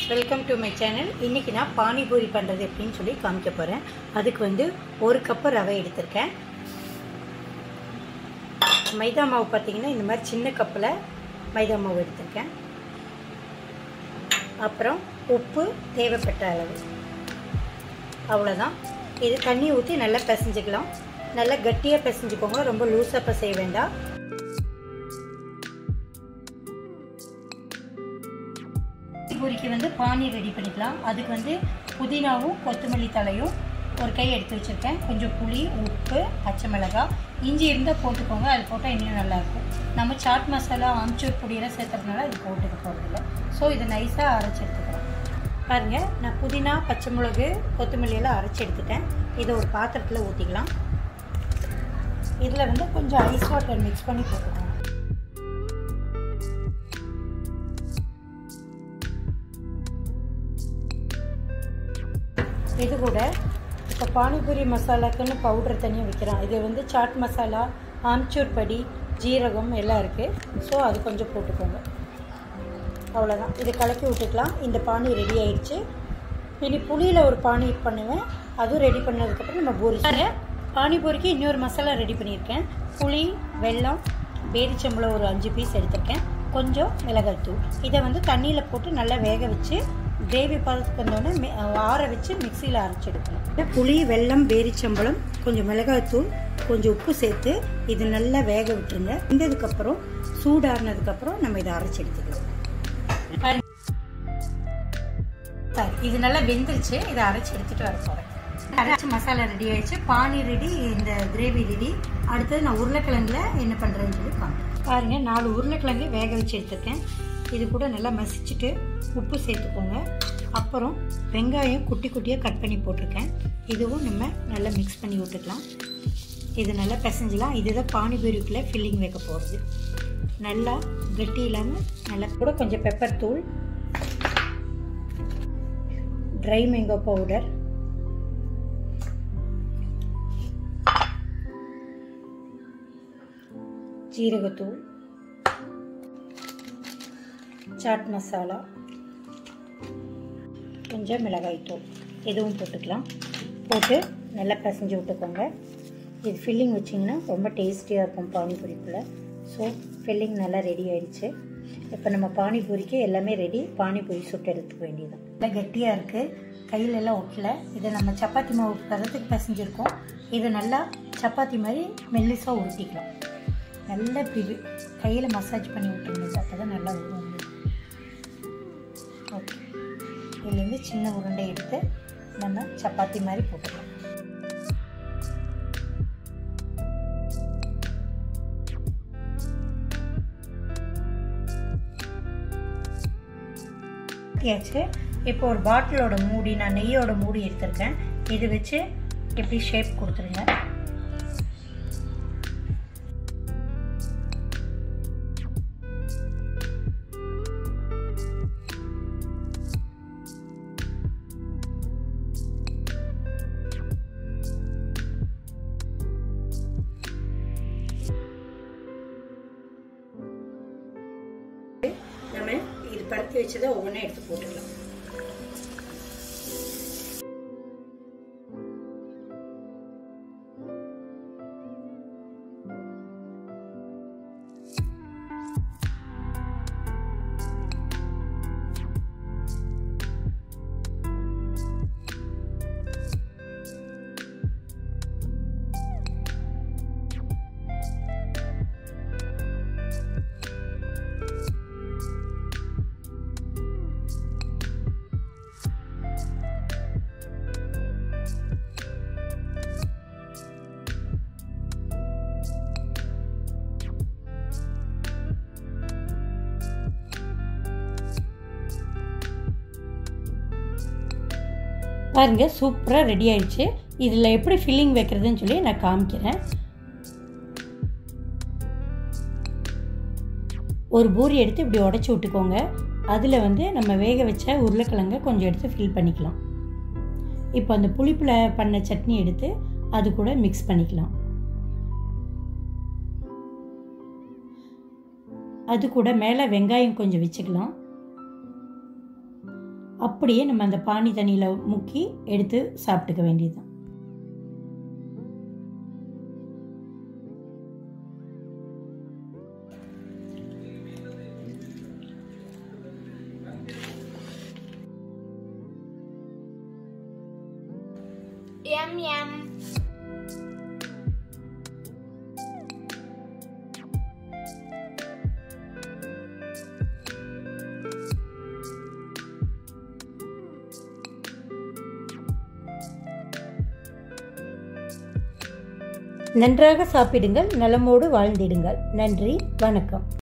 Welcome to my channel இன்றைக்கி நான் பானிபூரி பண்ணுறது எப்படின்னு சொல்லி காமிக்க போகிறேன் அதுக்கு வந்து ஒரு கப்பு ரவை எடுத்திருக்கேன் மைதா மாவு பார்த்தீங்கன்னா இந்த மாதிரி சின்ன கப்பில் மைதா மாவு எடுத்திருக்கேன் அப்புறம் உப்பு தேவைப்பட்ட அளவு அவ்வளோதான் இது தண்ணி ஊற்றி நல்லா பிசைஞ்சிக்கலாம் நல்லா கட்டியாக பிசைஞ்சுக்கோங்க ரொம்ப லூஸாக பிசைய வேண்டாம் பூரிக்கு வந்து பானி ரெடி பண்ணிக்கலாம் அதுக்கு வந்து புதினாவும் கொத்தமல்லி தலையும் ஒரு கை எடுத்து வச்சுருக்கேன் கொஞ்சம் புளி உப்பு பச்சை மிளகாய் இஞ்சி இருந்தால் போட்டுக்கோங்க அது போட்டால் இன்னும் நல்லாயிருக்கும் நம்ம சாட் மசாலா அம்ச்சூர் பொடியெல்லாம் சேர்த்துறதுனால இது போட்டுக்க போகிறதில்ல ஸோ இதை நைஸாக அரைச்சி எடுத்துக்கிறோம் பாருங்கள் நான் புதினா பச்சை மிளகு கொத்தமல்லி எல்லாம் அரைச்சி எடுத்துட்டேன் இதை ஒரு பாத்திரத்தில் ஊற்றிக்கலாம் இதில் வந்து கொஞ்சம் ஐஸ் வாட்டர் மிக்ஸ் பண்ணி போட்டுக்கோங்க இது கூட இப்போ பானிபூரி மசாலாக்குன்னு பவுடர் தனியாக விற்கிறான் இது வந்து சாட் மசாலா ஆம்ச்சூர் படி ஜீரகம் எல்லாம் இருக்குது ஸோ அது கொஞ்சம் போட்டுக்கோங்க அவ்வளோதான் இது கலக்கி விட்டுக்கலாம் இந்த பானி ரெடி ஆயிடுச்சு இனி புளியில் ஒரு பானி பண்ணுவேன் அதுவும் ரெடி பண்ணதுக்கப்புறம் நம்ம பூரி பானிபூரிக்கு இன்னொரு மசாலா ரெடி பண்ணியிருக்கேன் புளி வெல்லம் பேரிச்சம்பளம் ஒரு அஞ்சு பீஸ் எடுத்திருக்கேன் கொஞ்சம் மிளகாய்த்தூள் இதை வந்து தண்ணியில் போட்டு நல்லா வேக வச்சு கிரேவி பதத்துக்கு வந்தோடனே ஆற வச்சு மிக்சியில் அரைச்சி எடுக்கணும் புளி வெல்லம் பேரிச்சம்பழம் கொஞ்சம் மிளகாய்த்தூள் கொஞ்சம் உப்பு சேர்த்து இது நல்லா வேக விட்டுருங்க வெந்ததுக்கப்புறம் சூடாறினதுக்கப்புறம் நம்ம இதை அரைச்சி எடுத்துக்கலாம் இது நல்லா வெந்துருச்சு இதை அரைச்சி எடுத்துட்டு வர போகிறேன் அரைச்சி மசாலா ரெடி ஆயிடுச்சு பானி ரெடி இந்த கிரேவி ரெடி அடுத்தது நான் உருளைக்கிழங்குல என்ன பண்ணுறேன்னு சொல்லி காமிக்கிறேன் பாருங்கள் நாலு உருளைக்கிழங்கு வேக வச்சு எடுத்துருக்கேன் இது கூட நல்லா மசிச்சுட்டு உப்பு சேர்த்துக்கோங்க அப்புறம் வெங்காயம் குட்டி குட்டியாக கட் பண்ணி போட்டிருக்கேன் இதுவும் நம்ம நல்லா மிக்ஸ் பண்ணி விட்டுக்கலாம் இது நல்லா பிசைஞ்சலாம் இதுதான் பானிபூரிக்குள்ளே ஃபில்லிங் வைக்க போகிறது நல்லா கட்டி இல்லாமல் நல்லா கூட கொஞ்சம் பெப்பர் தூள் ட்ரை மேங்கோ பவுடர் ஜீரகத்தூள் சாட் மசாலா கொஞ்சம் மிளகாய்த்தூள் இதுவும் போட்டுக்கலாம் போட்டு நல்லா பிசைஞ்சு விட்டுக்கோங்க இது ஃபில்லிங் வச்சிங்கன்னா ரொம்ப டேஸ்டியாக இருக்கும் பானிபூரிக்குள்ளே ஸோ ஃபில்லிங் நல்லா ரெடி ஆயிடுச்சு இப்போ நம்ம பானிபூரிக்கு எல்லாமே ரெடி பானிபூரி சுட்டு எடுத்துக்க வேண்டியது நல்லா கட்டியாக இருக்குது கையிலெல்லாம் ஒட்டல இதை நம்ம சப்பாத்தி மாவு பதத்துக்கு பிசைஞ்சிருக்கோம் இதை நல்லா சப்பாத்தி மாதிரி மெல்லிஸாக உருட்டிக்கலாம் நல்லா இப்படி கையில் மசாஜ் பண்ணி விட்டுருங்க அப்போ தான் நல்லா வரும் ஓகே இதுலேருந்து சின்ன உருண்டை எடுத்து நம்ம சப்பாத்தி மாதிரி போட்டுக்கலாம் ஆச்சு இப்போ ஒரு பாட்டிலோட மூடி நான் நெய்யோட மூடி எடுத்திருக்கேன் இது வச்சு எப்படி ஷேப் கொடுத்துருங்க நம்ம இது பருத்தி வச்சதை ஒவ்வொன்றும் எடுத்து போட்டுக்கலாம் பாருங்க சூப்பராக ரெடி ஆயிடுச்சு இதில் எப்படி ஃபில்லிங் வைக்கிறதுன்னு சொல்லி நான் காமிக்கிறேன் ஒரு பூரி எடுத்து இப்படி உடச்சி விட்டுக்கோங்க அதில் வந்து நம்ம வேக வச்ச உருளைக்கிழங்க கொஞ்சம் எடுத்து ஃபில் பண்ணிக்கலாம் இப்போ அந்த புளிப்பில் பண்ண சட்னி எடுத்து அது கூட மிக்ஸ் பண்ணிக்கலாம் அது கூட மேலே வெங்காயம் கொஞ்சம் வச்சுக்கலாம் அப்படியே நம்ம அந்த பானி தண்ணியில் முக்கி எடுத்து சாப்பிட்டுக்க வேண்டியதுதான் Yum yum. நன்றாக சாப்பிடுங்கள் நலமோடு வாழ்ந்திடுங்கள் நன்றி வணக்கம்